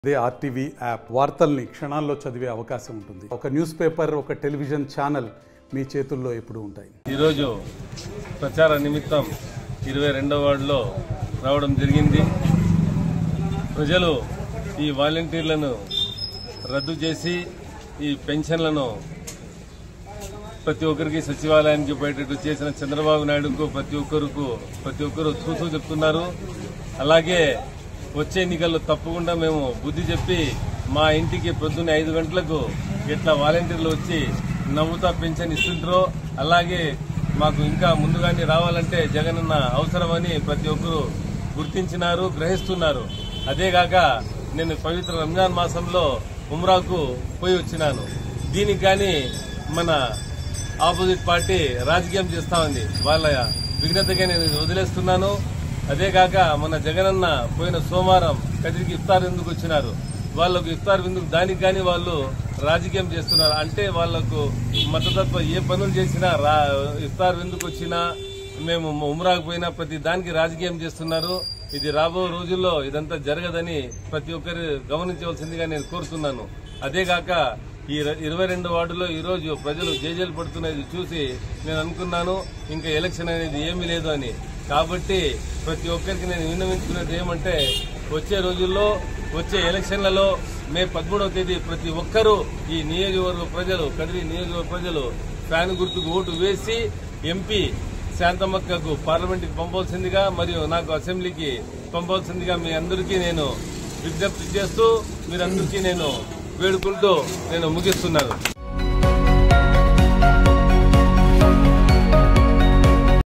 అదే RTV app వార్తల్ని క్షణాల్లో చదివే అవకాశం ఉంటుంది ఒక న్యూస్ పేపర్ ఒక టెలివిజన్ ఛానల్ మీ చేతుల్లో ఎప్పుడూ ఉంటాయి ఈరోజు ప్రచార నిమిత్తం ఇరవై రెండవ వార్డులో రావడం జరిగింది ప్రజలు ఈ వాలంటీర్లను రద్దు చేసి ఈ పెన్షన్లను ప్రతి ఒక్కరికి సచివాలయానికి పోయేటట్టు చేసిన చంద్రబాబు నాయుడుకు ప్రతి ఒక్కరికి ప్రతి ఒక్కరు చూసూ చెప్తున్నారు అలాగే వచ్చే ఎన్నికల్లో తప్పకుండా మేము బుద్ధి చెప్పి మా ఇంటికి పొద్దున్నే ఐదు గంటలకు ఇట్లా వాలంటీర్లు వచ్చి నవ్వుతా పెన్షన్ ఇస్తుంటారో అలాగే మాకు ఇంకా ముందుగానే రావాలంటే జగనన్న అవసరమని ప్రతి ఒక్కరు గుర్తించినారు గ్రహిస్తున్నారు అదేగాక నేను పవిత్ర రంజాన్ మాసంలో ఉమ్రాకు పోయి వచ్చినాను దీనికి కానీ మన ఆపోజిట్ పార్టీ రాజకీయం చేస్తా ఉంది వాళ్ళ విఘ్నతగా నేను వదిలేస్తున్నాను అదే కాక మన జగనన్న పోయిన సోమవారం కదిరికి ఇఫ్తార్ ఎందుకు వచ్చినారు వాళ్ళకు ఇఫ్తార్ విందుకు దానికి కానీ వాళ్ళు రాజకీయం చేస్తున్నారు అంటే వాళ్లకు మతతత్వ ఏ పనులు చేసినా రా ఇఫ్తార్ విందుకు వచ్చినా మేము ఉమ్రాకు పోయినా ప్రతి దానికి రాజకీయం చేస్తున్నారు ఇది రాబో రోజుల్లో ఇదంతా జరగదని ప్రతి ఒక్కరు గమనించవలసిందిగా నేను కోరుతున్నాను అదేగాక ఈ ర- ఇరవై రెండు వార్డులో ఈ రోజు ప్రజలు జేజేలు పడుతున్నది చూసి నేను అనుకున్నాను ఇంకా ఎలక్షన్ అనేది ఏమీ లేదు అని కాబట్టి ప్రతి ఒక్కరికి నేను విన్నవించుకునేది ఏమంటే వచ్చే రోజుల్లో వచ్చే ఎలక్షన్లలో మే పదమూడవ తేదీ ప్రతి ఒక్కరూ ఈ నియోజకవర్గ ప్రజలు కదిరి నియోజకవర్గ ప్రజలు ఫ్యాన్ గుర్తుకు ఓటు వేసి ఎంపీ శాంతమ్మక్కకు పార్లమెంట్కి పంపాల్సిందిగా మరియు నాకు అసెంబ్లీకి పంపాల్సిందిగా మీ అందరికీ నేను విజ్ఞప్తి చేస్తూ మీరందరికీ నేను వేడుకుంటూ నేను ముగిస్తున్నాను